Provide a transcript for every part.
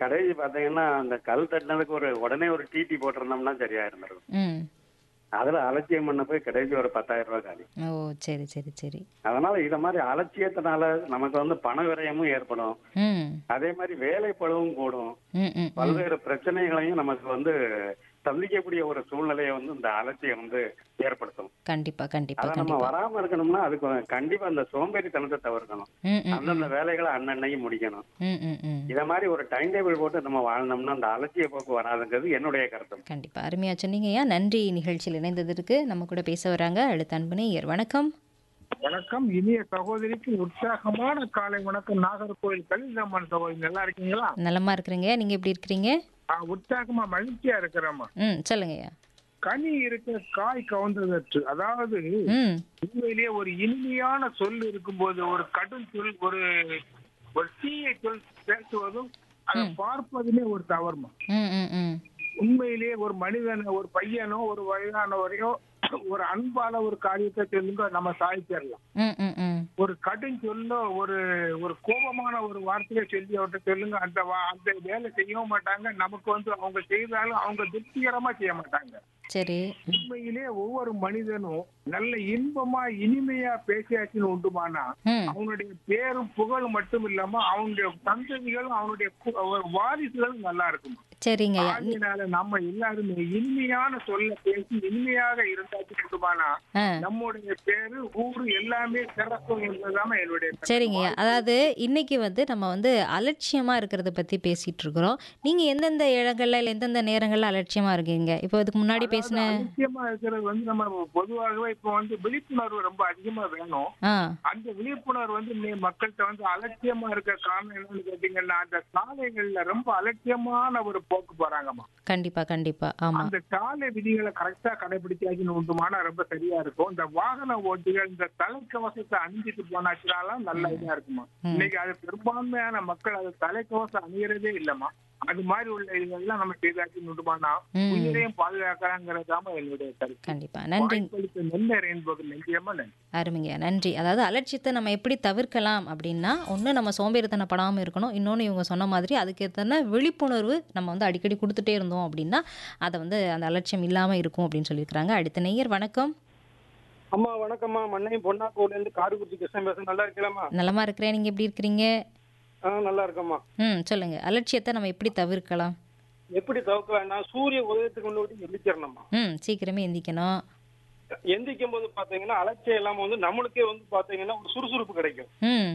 கடைசி பாத்தீங்கன்னா அந்த கல் தட்டினதுக்கு ஒரு உடனே ஒரு டிடி போட்டிருந்தோம்னா சரியா இருந்திருக்கும் ம் அதுல அலட்சியம் பண்ண போய் கடைசி ஒரு பத்தாயிரம் ரூபாய் காலி ஓ சரி சரி சரி அதனால இத மாதிரி அலட்சியத்தினால நமக்கு வந்து பண விரயமும் ஏற்படும் ம் அதே மாதிரி வேலை பழுவும் கூடும் ம் ம் பல்வேறு பிரச்சனைகளையும் நமக்கு வந்து சந்திக்கக்கூடிய ஒரு சூழ்நிலையை வந்து இந்த அலட்சியம் வந்து ஏற்படுத்தும் கண்டிப்பா கண்டிப்பா அதை நம்ம கண்டிப்பா வராம இருக்கணும்னா அதுக்கு கண்டிப்பா அந்த சோம்பேறித்தனத்தை தவிர்க்கணும் ம் ம் அந்தந்த வேலைகளை அன்னன்னைக்கு முடிக்கணும் ம் ம் ம் இத மாதிரி ஒரு டைம் டேபிள் போட்டு நம்ம வாழ்ந்தோம்னா அந்த அலட்சிய போக்கு வராதுங்கிறது என்னுடைய கருத்து கண்டிப்பா அருமையா சொன்னீங்கய்யா நன்றி நிகழ்ச்சியில் இணைந்ததற்கு நம்ம கூட பேச வராங்க அடுத்த அன்பனையர் வணக்கம் வணக்கம் இனிய சகோதரிக்கு உற்சாகமான காலை வணக்கம் நாகர்கோவில் கலிதம்மன் சகோதரி நல்லா இருக்கீங்களா நலமா இருக்கிறீங்க நீங்க எப்படி இருக்கிறீங்க ஆ, உற்சாகமா மகிழ்ச்சியா இருக்கிறேம்மா ம் சொல்லுங்கய்யா கனி இருக்க காய் கவுந்ததற்று அதாவது ம் உண்மையிலேயே ஒரு இனிமையான சொல் இருக்கும்போது ஒரு கடும் சொல் ஒரு ஒரு தீய சொல் பேசுவதும் அதை பார்ப்பதுமே ஒரு தவறுமா ம் ம் ம் உண்மையிலேயே ஒரு மனிதன் ஒரு பையனோ ஒரு வயதானவரையோ ஒரு அன்பான ஒரு காரியத்தை சொல்லுங்க நம்ம சாதிச்சிடலாம் ம் ம் ம் ஒரு கடும் சொல்ல ஒரு ஒரு கோபமான ஒரு வார்த்தையை சொல்லி அவர்கிட்ட சொல்லுங்க அந்த வா- அந்த வேலை செய்யவும் மாட்டாங்க நமக்கு வந்து அவங்க செய்தாலும் அவங்க திருப்திகரமா செய்ய மாட்டாங்க சரி உண்மையிலே ஒவ்வொரு மனிதனும் நல்ல இன்பமா இனிமையா பேசியாச்சுன்னு உண்டுமானா ம் அவனுடைய பேரும் புகழும் மட்டும் இல்லாம அவனுடைய சந்ததிகளும் அவனுடைய கு- ஒரு வாரிசுகளும் நல்லா இருக்கும் சரிங்கய்யா அதனால நம்ம எல்லாருமே இனிமையான சொல்ல பேசி இனிமையாக இருந்தாச்சு உண்டுமானா ஆ நம்முடைய பேரு ஊரு எல்லாமே சிறக்கும் என்பதுதான் என்னுடைய கருத்து. சரிங்கய்யா அதாவது இன்னைக்கு வந்து நம்ம வந்து அலட்சியமா இருக்கிறத பத்தி பேசிட்டு இருக்கிறோம் நீங்க எந்தெந்த இடங்கள்ல இல்ல எந்தெந்த நேரங்கள்ல அலட்சியமா இருக்கீங்க இப்போ இதுக்கு முன்னாடி பேசின அதாவது அலட்சியமா இருக்கிறது வந்து நம்ம பொதுவாகவே இப்ப வந்து விழிப்புணர்வு ரொம்ப அதிகமா வேணும் ஆ அந்த விழிப்புணர்வு வந்து இன்னைக்கு மக்கள்கிட்ட வந்து அலட்சியமா இருக்க காரணம் என்னன்னு கேட்டீங்கன்னா அந்த சாலைகள்ல ரொம்ப அலட்சியமான ஒரு போக்கு போறாங்கம்மா கண்டிப்பா கண்டிப்பா ஆமா அந்த சாலை விதிகளை கரெக்டா கடைபிடிச்சாச்சுன்னு உண்டுமானா ரொம்ப சரியா இருக்கும் இந்த வாகன ஓட்டிகள் இந்த தலைக்கவசத்தை அணிஞ்சிட்டு போனாச்சுனாலாம் நல்ல இதா இருக்குமா இன்னைக்கு அது பெரும்பான்மையான மக்கள் அது தலைக்கவசம் அணியறதே இல்லம்மா அது மாதிரி உள்ள இதெல்லாம் நம்ம செய்தாச்சுன்னு உண்டுமானா ம். உயிரையும் பாதுகாக்கிறாங்கிறதாம என்னுடைய கருத்து கண்டிப்பா நன்றி வாய்ப்பளித்த நெல்லை ரெயின்போக்கு நெஞ்சியமா நன்றி அருமைங்க நன்றி அதாவது அலட்சியத்தை நம்ம எப்படி தவிர்க்கலாம் அப்படின்னா ஒன்று நம்ம சோம்பேறித்தனப்படாமல் இருக்கணும் இன்னொன்று இவங்க சொன்ன மாதிரி அதுக்கேற்ற விழிப்புணர்வு நம்ம வந்து அடிக்கடி கொடுத்துட்டே இருந்தோம் அப்படின்னா அதை வந்து அந்த அலட்சியம் இல்லாமல் இருக்கும் அப்படின்னு சொல்லியிருக்கிறாங்க அடுத்த நேயர் வணக்கம் அம்மா வணக்கம்மா மண்ணையும் பொன்னாக்கோல இருந்து காடுகுச்சி கிருஷ்ணன் பேசுறேன் நல்லா இருக்கலாமா நலமா இருக்கிறேன் நீங்கள் எப்படி இருக்கிறீங்க ஆ நல்லா இருக்கம்மா ம் சொல்லுங்க அலட்சியத்தை நம்ம எப்படி தவிர்க்கலாம் எப்படி தவிர்க்க வேண்டாம் சூரிய உதயத்துக்கு முன்னாடி எந்திரிச்சிடணும்மா ம் சீக்கிரமே எந்திக்கணும் எந்திரிக்கும் போது பாத்தீங்கன்னா அலட்சியம் இல்லாம வந்து நம்மளுக்கே வந்து பாத்தீங்கன்னா ஒரு சுறுசுறுப்பு கிடைக்கும் ம்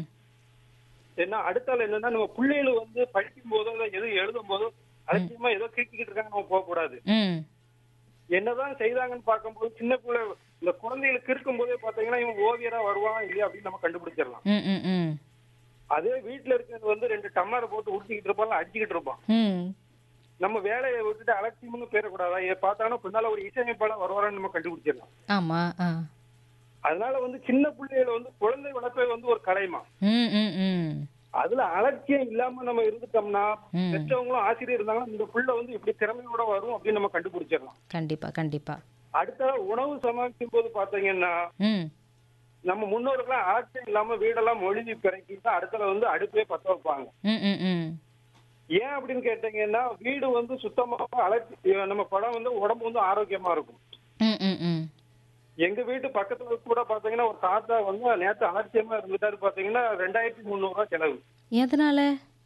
ஏன்னா அடுத்தால என்னன்னா நம்ம பிள்ளைகள் வந்து படிக்கும் போதோ இல்ல எதுவும் எழுதும் போதோ அலட்சியமா ஏதோ கிறுக்கிட்டு இருக்காங்க நம்ம போக கூடாது ம் என்னதான் செய்தாங்கன்னு பார்க்கும்போது சின்ன பிள்ளை இந்த குழந்தைகளுக்கு இருக்கும் போதே பாத்தீங்கன்னா இவன் ஓவியரா வருவான் இல்லையா அப்படின்னு நம்ம கண்டுபிடிச்சிடலாம் ம் ம் ம் அதே வீட்டுல இருக்கிறது வந்து ரெண்டு டம்ளரை போட்டு உடுத்திக்கிட்டு இருப்பான் அடிச்சுக்கிட்டு இருப்பான் ம் நம்ம வேலையை விட்டுட்டு அலட்சியம்னு பேரக்கூடாதா இதை பார்த்தாலும் பின்னால ஒரு இசையமைப்பாளர் வருவாரான்னு நம்ம கண்டுபிடிச்சிடலாம் ஆமாம் ஆ அதனால வந்து சின்ன பிள்ளைகளை வந்து குழந்தை வளர்ப்பே வந்து ஒரு கலைமா ம் ம் ம் அதுல அலட்சியம் இல்லாம நம்ம இருந்துட்டோம்னா ம். பெற்றவங்களும் ஆசிரியர் இருந்தாங்கன்னா இந்த பிள்ளை வந்து இப்படி திறமையோட வரும் அப்படின்னு நம்ம கண்டுபிடிச்சிடலாம் கண்டிப்பாக கண்டிப்பாக அடுத்த உணவு சமைக்கும் போது பாத்தீங்கன்னா ம் நம்ம முன்னோர்கள்லாம் அலட்சியம் இல்லாம வீடெல்லாம் மொழிஞ்சு பிறக்கிட்டு அடுத்தல வந்து அடுப்பே பத்த வைப்பாங்க ம் ம் ம் ஏன் அப்படின்னு கேட்டீங்கன்னா வீடு வந்து சுத்தமாக அலட்சி நம்ம படம் வந்து உடம்பு வந்து ஆரோக்கியமா இருக்கும் ம் ம் ம் எங்க வீட்டு பக்கத்துல கூட பாத்தீங்கன்னா ஒரு தாத்தா வந்து நேத்து அலட்சியமா இருந்துட்டாரு பாத்தீங்கன்னா ரெண்டாயிரத்தி முந்நூறு ரூபாய் செலவு எதனால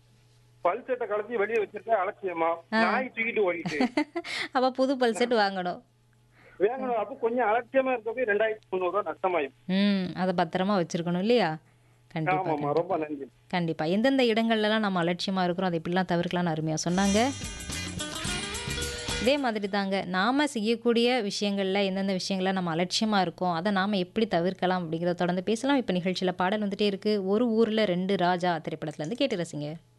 பல் சட்டை கலத்தி வெளியே வச்சிருக்க அலட்சியமா நாய் தூக்கிட்டு ஓடிட்டு அப்போ புது பல் செட் வாங்கணும் வேங்கணும் அப்ப கொஞ்சம் அலட்சியமா இருக்கவே ரெண்டாயிரத்தி முந்நூறு ரூபாய் நஷ்டமாயும் ம் அதை பத்திரமா வச்சிருக்கணும் இல்லையா கண்டிப்பா ஆமாமா ரொம்ப நன்றி கண்டிப்பா எந்தெந்த இடங்கள்லாம் நம்ம அலட்சியமா இருக்கிறோம் அதை இப்படிலாம் தவிர்க்கலாம்னு அருமையா சொன்னாங்க இதே மாதிரி தாங்க நாம செய்யக்கூடிய விஷயங்கள்ல எந்தெந்த விஷயங்கள்ல நம்ம அலட்சியமா இருக்கோம் அதை நாம எப்படி தவிர்க்கலாம் அப்படிங்கிறத தொடர்ந்து பேசலாம் இப்போ நிகழ்ச்சியில பாடல் வந்துட்டே இருக்கு ஒரு ஊர்ல ரெண்டு ராஜா திரைப்படத்துல இருந்து கேட்டு ரசிங்க